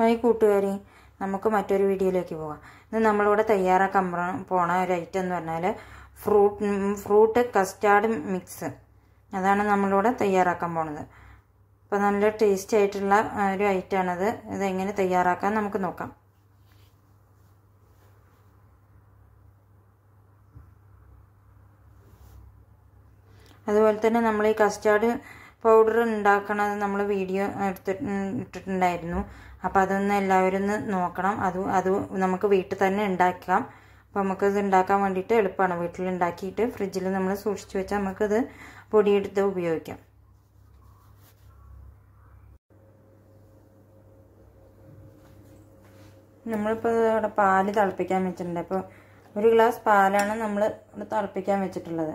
hi കൂട്ടുകാരി നമുക്ക് മറ്റൊരു വീഡിയോയിലേക്ക് പോകാം ഇത് നമ്മളിവിടെ തയ്യാറാക്കാൻ പോണ- പോണ ഒരു ഐറ്റം എന്ന് പറഞ്ഞാൽ ഫ്രൂട്ട് ഫ്രൂട്ട് കസ്റ്റാർഡ് മിക്സ് അതാണ് നമ്മളിവിടെ തയ്യാറാക്കാൻ പോണത് അപ്പോൾ നല്ല ടേസ്റ്റി ആയിട്ടുള്ള ആ, ഒരു ഐറ്റമാണത് ഇതെങ്ങനെ തയ്യാറാക്കാൻ നമുക്ക് നോക്കാം അതുപോലെ തന്നെ നമ്മൾ ഈ കസ്റ്റാർഡ് പൗഡർ ഉണ്ടാക്കണത് നമ്മൾ വീഡിയോ എടുത്തി ഇട്ടിട്ടുണ്ടായിരുന്നു അപ്പോൾ അതൊന്ന് എല്ലാവരും ഒന്ന് നോക്കണം അത് അത് നമുക്ക് വീട്ടിൽ തന്നെ ഉണ്ടാക്കാം അപ്പോൾ നമുക്കത് ഉണ്ടാക്കാൻ വേണ്ടിയിട്ട് എളുപ്പമാണ് വീട്ടിൽ ഉണ്ടാക്കിയിട്ട് ഫ്രിഡ്ജിൽ നമ്മൾ സൂക്ഷിച്ച് വെച്ചാൽ നമുക്കത് പൊടിയെടുത്ത് ഉപയോഗിക്കാം നമ്മളിപ്പോൾ ഇവിടെ പാല് തിളപ്പിക്കാൻ വെച്ചിട്ടുണ്ട് അപ്പോൾ ഒരു ഗ്ലാസ് പാലാണ് നമ്മൾ ഇവിടെ തിളപ്പിക്കാൻ വെച്ചിട്ടുള്ളത്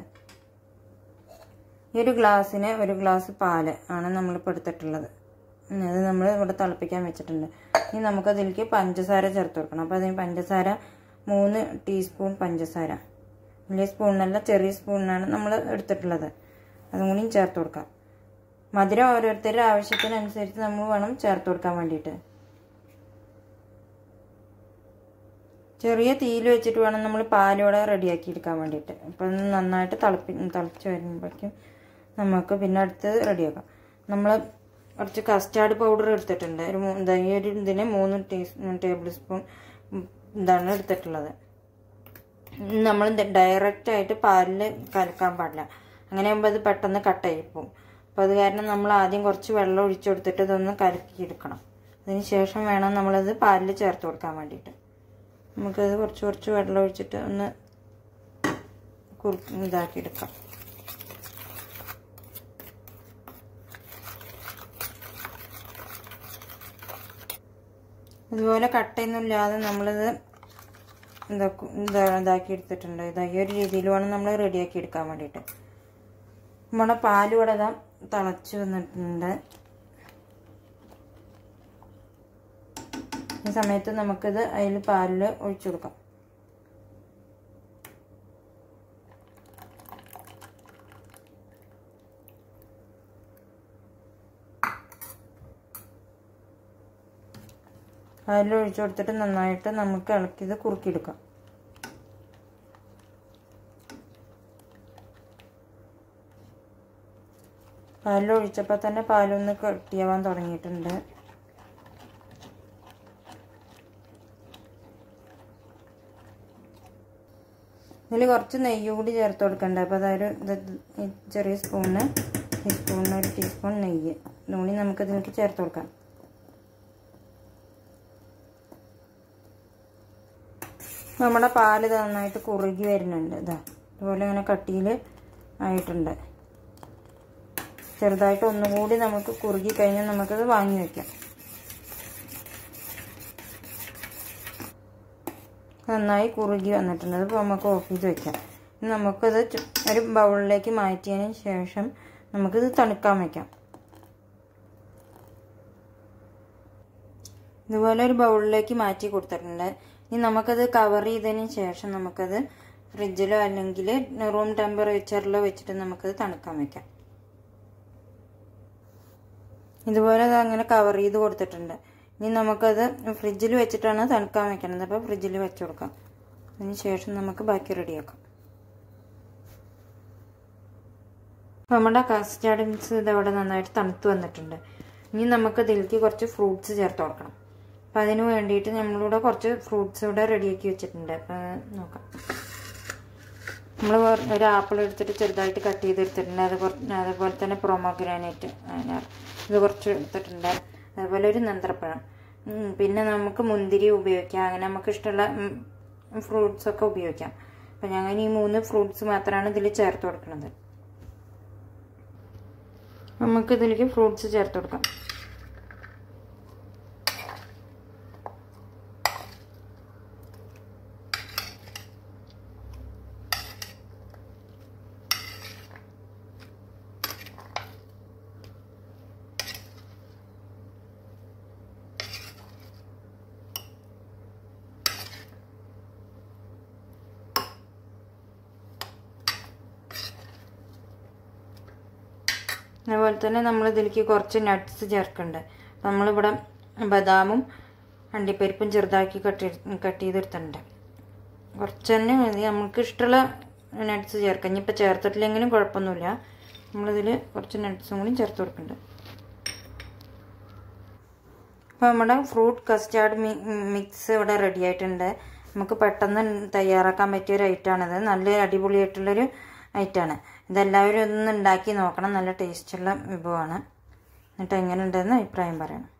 ഈ ഒരു ഗ്ലാസ്സിന് ഒരു ഗ്ലാസ് പാല് ആണ് നമ്മളിപ്പോൾ എടുത്തിട്ടുള്ളത് ഉം, അത് നമ്മൾ ഇവിടെ തിളപ്പിക്കാൻ വെച്ചിട്ടുണ്ട് ഇനി നമുക്കതിലേക്ക് പഞ്ചസാര ചേർത്ത് കൊടുക്കണം അപ്പോൾ അതിന് പഞ്ചസാര മൂന്ന് ടീസ്പൂൺ പഞ്ചസാര വലിയ സ്പൂണിനല്ല ചെറിയ സ്പൂണിനാണ് നമ്മൾ എടുത്തിട്ടുള്ളത് അതും കൂടി ചേർത്ത് കൊടുക്കാം മധുരം ഓരോരുത്തരുടെ ആവശ്യത്തിനനുസരിച്ച് നമ്മൾ വേണം ചേർത്ത് കൊടുക്കാൻ വേണ്ടിയിട്ട് ചെറിയ തീയിൽ വെച്ചിട്ട് വേണം നമ്മൾ പാലോടെ റെഡിയാക്കി എടുക്കാൻ വേണ്ടിയിട്ട് അപ്പം ഇത് നന്നായിട്ട് തിളപ്പി തിളച്ച് വരുമ്പോഴേക്കും നമുക്ക് പിന്നെ അടുത്ത് റെഡിയാക്കാം നമ്മൾ കുറച്ച് കസ്റ്റാർഡ് പൗഡർ എടുത്തിട്ടുണ്ട് ഒരു മൂ- ദാ ഈ ഒരു ഇതിന് മൂന്ന് ടീ ടേബിൾ സ്പൂൺ ഇതാണ് എടുത്തിട്ടുള്ളത് നമ്മൾ ഡയറക്റ്റ് ആയിട്ട് പാലിൽ കലക്കാൻ പാടില്ല അങ്ങനെ ആകുമ്പോൾ അത് പെട്ടെന്ന് കട്ടായി പോകും അപ്പോൾ അത് കാരണം നമ്മൾ ആദ്യം കുറച്ച് വെള്ളം ഒഴിച്ചു കൊടുത്തിട്ട് ഇതൊന്ന് കലക്കിയെടുക്കണം അതിന് ശേഷം വേണം നമ്മളത് പാലിൽ ചേർത്ത് കൊടുക്കാൻ വേണ്ടിയിട്ട് നമുക്കത് കുറച്ച് കുറച്ച് വെള്ളം ഒഴിച്ചിട്ട് ഒന്ന് കുറു ഇതാക്കിയെടുക്കാം ഇതുപോലെ കട്ടയൊന്നും ഇല്ലാതെ നമ്മളിത് ഇതാക്കും ഇതാ ഇതാക്കി എടുത്തിട്ടുണ്ട് ഇതാ ഈ ഒരു രീതിയിൽ വേണം നമ്മൾ റെഡിയാക്കി എടുക്കാൻ വേണ്ടിയിട്ട് നമ്മുടെ പാൽ ഇവിടെ ഇതാ തിളച്ച് വന്നിട്ടുണ്ട് ഈ സമയത്ത് നമുക്കിത് അതിൽ പാലിൽ ഒഴിച്ചു കൊടുക്കാം പാലിൽ ഒഴിച്ചു കൊടുത്തിട്ട് നന്നായിട്ട് നമുക്ക് ഇളക്കിയത് കുറുക്കിയെടുക്കാം പാലിൽ ഒഴിച്ചപ്പോൾ തന്നെ പാലൊന്ന് കട്ടിയാവാൻ തുടങ്ങിയിട്ടുണ്ട് ഇതിൽ കുറച്ച് നെയ്യ് കൂടി ചേർത്ത് കൊടുക്കണ്ട അപ്പോൾ അതൊരു ഇത് ഈ ചെറിയ സ്പൂണിന് ഈ സ്പൂണിന് ഒരു ടീസ്പൂൺ നെയ്യ് ഇതും കൂടി നമുക്ക് ഇതിലേക്ക് ചേർത്ത് കൊടുക്കാം നമ്മുടെ പാല് നന്നായിട്ട് കുറുകി വരുന്നുണ്ട് ഇതാ ഇതുപോലെ ഇങ്ങനെ കട്ടിയിൽ ആയിട്ടുണ്ട് ചെറുതായിട്ട് ഒന്നുകൂടി നമുക്ക് കുറുകി കഴിഞ്ഞാൽ നമുക്കത് വാങ്ങി വയ്ക്കാം നന്നായി കുറുകി വന്നിട്ടുണ്ട് അതിപ്പോൾ നമുക്ക് ഓഫ് ചെയ്ത് വെക്കാം ഇനി നമുക്കത് ചു- ഒരു ബൗളിലേക്ക് മാറ്റിയതിന് ശേഷം നമുക്കിത് തണുക്കാൻ വയ്ക്കാം ഇതുപോലെ ഒരു ബൗളിലേക്ക് മാറ്റി കൊടുത്തിട്ടുണ്ട് ഇനി നമുക്കത് കവർ ചെയ്തതിന് ശേഷം നമുക്കത് ഫ്രിഡ്ജിലോ അല്ലെങ്കിൽ റൂം ടെമ്പറേച്ചറിലോ വെച്ചിട്ട് നമുക്കത് തണുക്കാൻ വെക്കാം ഇതുപോലെ അത് അങ്ങനെ കവർ ചെയ്ത് കൊടുത്തിട്ടുണ്ട് ഇനി നമുക്കത് ഫ്രിഡ്ജിൽ വെച്ചിട്ടാണ് തണുക്കാൻ വെക്കണത് അപ്പോൾ ഫ്രിഡ്ജിൽ വെച്ച് കൊടുക്കാം അതിന് ശേഷം നമുക്ക് ബാക്കി റെഡിയാക്കാം അപ്പോൾ നമ്മുടെ കസ്റ്റാർഡ് മിക്സ് ഇതവിടെ നന്നായിട്ട് തണുത്ത് വന്നിട്ടുണ്ട് ഇനി നമുക്ക് ഇതിലേക്ക് കുറച്ച് ഫ്രൂട്ട്സ് ചേർത്ത് കൊടുക്കണം അപ്പം അതിന് വേണ്ടിയിട്ട് നമ്മളിവിടെ കുറച്ച് ഫ്രൂട്ട്സ് ഇവിടെ റെഡിയാക്കി വെച്ചിട്ടുണ്ട് അപ്പം നോക്കാം നമ്മൾ ഒരു ആപ്പിൾ എടുത്തിട്ട് ചെറുതായിട്ട് കട്ട് ചെയ്തെടുത്തിട്ടുണ്ട് അത് കുറച്ച് അതുപോലെ തന്നെ പ്രൊമോഗ്രാനൈറ്റ് ഇത് കുറച്ച് എടുത്തിട്ടുണ്ട് അതുപോലെ ഒരു നന്ത്രപ്പഴം ഉം, പിന്നെ നമുക്ക് മുന്തിരി ഉപയോഗിക്കാം അങ്ങനെ നമുക്ക് ഇഷ്ടമുള്ള ഫ്രൂട്ട്സ് ഒക്കെ ഉപയോഗിക്കാം അപ്പം ഞങ്ങൾ ഈ മൂന്ന് ഫ്രൂട്ട്സ് മാത്രമാണ് ഇതിൽ ചേർത്ത് കൊടുക്കുന്നത് നമുക്ക് ഇതിലേക്ക് ഫ്രൂട്ട്സ് ചേർത്ത് കൊടുക്കാം അതുപോലെ തന്നെ നമ്മൾ ഇതിലേക്ക് കുറച്ച് നട്ട്സ് ചേർക്കുന്നുണ്ട് നമ്മളിവിടെ ബദാമും അണ്ടിപ്പരിപ്പും ചെറുതാക്കി കട്ട് കട്ട് ചെയ്തെടുത്തിട്ടുണ്ട് കുറച്ച് തന്നെ മതി നമുക്ക് ഇഷ്ടമുള്ള നട്ട്സ് ചേർക്കാം ഇനിയിപ്പോൾ ചേർത്തിട്ടില്ലെങ്കിലും കുഴപ്പമൊന്നുമില്ല നമ്മളിതിൽ കുറച്ച് നട്ട്സും കൂടി ചേർത്ത് കൊടുക്കുന്നുണ്ട് അപ്പോൾ നമ്മുടെ ഫ്രൂട്ട് കസ്റ്റാർഡ് മിക്സ് ഇവിടെ റെഡി ആയിട്ടുണ്ട് നമുക്ക് പെട്ടെന്ന് തയ്യാറാക്കാൻ പറ്റിയ ഒരു ഐറ്റമാണിത് നല്ല അടിപൊളിയായിട്ടുള്ളൊരു ഐറ്റമാണ് ഇതെല്ലാവരും ഒന്ന് ഉണ്ടാക്കി നോക്കണം നല്ല ടേസ്റ്റുള്ള വിഭവമാണ് എന്നിട്ട് എങ്ങനെ ഉണ്ടെന്ന് അഭിപ്രായം പറയണം